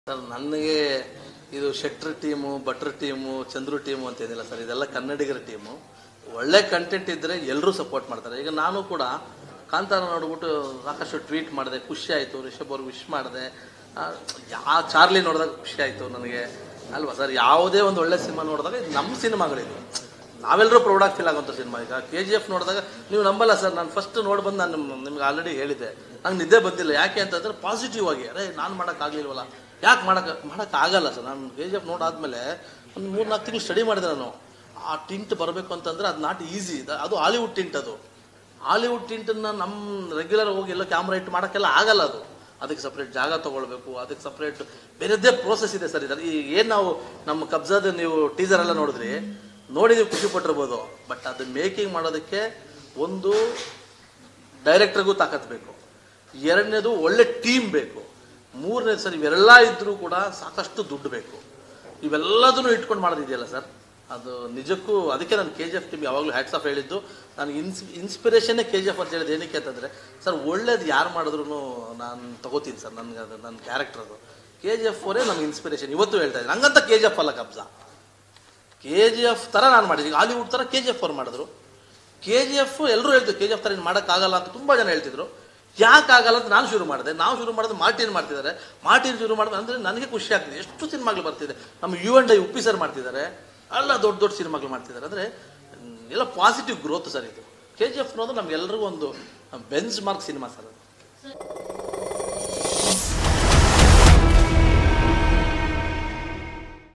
sir ನನಗೆ ಇದು ಶೆಟ್ರ್ ಟೀಮು ಭಟ್ರ್ ಟೀಮು ಚಂದ್ರು ಟೀಮು ಅಂತ ಏನಿಲ್ಲ ಸರ್ ಇದೆಲ್ಲ ಕನ್ನಡಿಗರ ಟೀಮು ಒಳ್ಳೆ ಕಂಟೆಂಟ್ ಇದ್ದರೆ ಎಲ್ಲರೂ ಸಪೋರ್ಟ್ ಮಾಡ್ತಾರೆ ಈಗ ನಾನು ಕೂಡ ಕಾಂತಾರ ನೋಡ್ಬಿಟ್ಟು ಸಾಕಷ್ಟು ಟ್ವೀಟ್ ಮಾಡಿದೆ ಖುಷಿ ಆಯಿತು ರಿಷಬ್ ಅವ್ರಿಗೆ ವಿಶ್ ಮಾಡಿದೆ ಯಾ ಚಾರ್ಲಿ ನೋಡಿದಾಗ ಖುಷಿ ಆಯಿತು ನನಗೆ ಅಲ್ವಾ ಸರ್ ಯಾವುದೇ ಒಂದು ಒಳ್ಳೆ ಸಿನಿಮಾ ನೋಡಿದಾಗ ಇದು ನಮ್ಮ ಸಿನಿಮಾಗಳಿದು ನಾವೆಲ್ಲರೂ ಪ್ರೌಡಾಗಿ ಫೀಲ್ ಆಗುವಂಥ ಸಿನಿಮಾ ಈಗ ಕೆ ಜಿ ಎಫ್ ನೋಡಿದಾಗ ನೀವು ನಂಬಲ್ಲ ಸರ್ ನಾನು ಫಸ್ಟ್ ನೋಡಿ ಬಂದು ನಾನು ನಿಮ್- ನಿಮ್ಗೆ ಆಲ್ರೆಡಿ ಹೇಳಿದ್ದೆ ನಂಗೆ ನಿದ್ದೆ ಬಂದಿಲ್ಲ ಯಾಕೆ ಅಂತಂದ್ರೆ ಪಾಸಿಟಿವ್ ಆಗಿ ಅರೆ ನಾನು ಮಾಡೋಕ್ಕಾಗಲಿಲ್ವಲ್ಲ ಯಾಕೆ ಮಾಡೋಕೆ ಮಾಡೋಕ್ಕಾಗಲ್ಲ ಸರ್ ನಾನು ಕೆ ಜಿ ಎಫ್ ನೋಡಾದ್ಮೇಲೆ ಒಂದು ಮೂರು ನಾಲ್ಕು ತಿಂಗಳು ಸ್ಟಡಿ ಮಾಡಿದೆ ನಾನು ಆ ಟಿಂಟ್ ಬರಬೇಕು ಅಂತಂದ್ರೆ ಅದು ನಾಟ್ ಈಸಿ ಅದು ಹಾಲಿವುಡ್ ಟಿಂಟ್ ಅದು ಹಾಲಿವುಡ್ ಟಿಂಟನ್ನ ನಮ್ಮ ರೆಗ್ಯುಲರ್ ಹೋಗಿ ಎಲ್ಲ ಕ್ಯಾಮ್ರಾ ಇಟ್ಟು ಮಾಡೋಕ್ಕೆಲ್ಲ ಆಗಲ್ಲ ಅದು ಅದಕ್ಕೆ ಸಪ್ರೇಟ್ ಜಾಗ ತಗೊಳ್ಬೇಕು ಅದಕ್ಕೆ ಸಪ್ರೇಟ್ ಬೇರೆದ್ದೇ ಪ್ರೋಸೆಸ್ ಇದೆ ಸರ್ ಇದರಲ್ಲಿ ಈಗ ಏನು ನಾವು ನಮ್ಮ ಕಬ್ಜಾದ ನೀವು ಟೀಸರ್ ಎಲ್ಲ ನೋಡಿದ್ರಿ ನೋಡಿ ನೀವು ಖುಷಿ ಪಟ್ಟಿರ್ಬೋದು ಬಟ್ ಅದು ಮೇಕಿಂಗ್ ಮಾಡೋದಕ್ಕೆ ಒಂದು ಡೈರೆಕ್ಟರ್ಗೂ ತಾಕತ್ ಬೇಕು ಎರಡನೇದು ಒಳ್ಳೆ ಟೀಮ್ ಬೇಕು ಮೂರನೇದು ಸರ್ ಇವೆಲ್ಲ ಇದ್ರೂ ಕೂಡ ಸಾಕಷ್ಟು ದುಡ್ಡು ಬೇಕು ಇವೆಲ್ಲದನ್ನು ಇಟ್ಕೊಂಡು ಮಾಡೋದಿದೆಯಲ್ಲ ಸರ್ ಅದು ನಿಜಕ್ಕೂ ಅದಕ್ಕೆ ನಾನು ಕೆ ಜಿ ಎಫ್ ಟೀಮ್ ಯಾವಾಗಲೂ ಹ್ಯಾಟ್ಸ್ ಆಫ್ ಹೇಳಿದ್ದು ನನಗೆ ಇನ್ಸ್ ಇನ್ಸ್ಪಿರೇಷನ್ನೇ ಕೆ ಜಿ ಎಫ್ ಅಂತ ಹೇಳಿದ್ದು ಏನಕ್ಕೆ ಅಂತಂದರೆ ಸರ್ ಒಳ್ಳೇದು ಯಾರು ಮಾಡಿದ್ರು ನಾನು ತಗೋತೀನಿ ಸರ್ ನನಗೆ ಅದು ನನ್ನ ಕ್ಯಾರೆಕ್ಟರ್ ಅದು ಕೆ ಜಿ ಎಫ್ ಅವರೇ ನಮ್ಗೆ ಇನ್ಸ್ಪಿರೇಷನ್ ಇವತ್ತು ಹೇಳ್ತಾ ಇದ್ದೀನಿ ಹಂಗಂತ ಕೆ ಜಿ ಎಫ್ ಅಲ್ಲ ಕಬ್ಜಾ ಕೆ ಜಿ ಎಫ್ ಥರ ನಾನು ಮಾಡಿದ್ದೀನಿ ಹಾಲಿವುಡ್ ಥರ ಕೆ ಜಿ ಎಫ್ ಅವ್ರು ಮಾಡಿದ್ರು ಕೆ ಜಿ ಎಫ್ ಎಲ್ಲರೂ ಹೇಳ್ತಿದ್ರು ಕೆ ಜಿ ಎಫ್ ಥರ ಇನ್ನು ಮಾಡೋಕ್ಕಾಗಲ್ಲ ಅಂತ ತುಂಬ ಜನ ಹೇಳ್ತಿದ್ರು ಯಾಕಾಗಲ್ಲ ಅಂತ ನಾನು ಶುರು ಮಾಡಿದೆ ನಾವು ಶುರು ಮಾಡಿದ್ರೆ ಮಾರ್ಟಿನ್ ಮಾಡ್ತಿದ್ದಾರೆ ಮಾರ್ಟಿನ್ ಶುರು ಮಾಡಿದ್ರೆ ಅಂದರೆ ನನಗೆ ಖುಷಿ ಆಗ್ತಿದೆ ಎಷ್ಟು ಸಿನಿಮಾಗಳು ಬರ್ತಿದೆ ನಮ್ಮ U and I Uppi sir ಮಾಡ್ತಿದ್ದಾರೆ ಎಲ್ಲ ದೊಡ್ಡ ದೊಡ್ಡ ಸಿನಿಮಾಗಳು ಮಾಡ್ತಿದ್ದಾರೆ ಅಂದರೆ ಎಲ್ಲ ಪಾಸಿಟಿವ್ ಗ್ರೋತ್ ಸರ್ ಇದು ಕೆ ಜಿ ಎಫ್ ಅನ್ನೋದು ನಮ್ಗೆಲ್ರಿಗೂ ಒಂದು ಬೆಂಚ್ ಮಾರ್ಕ್ ಸಿನಿಮಾ ಸರ್ ಅದು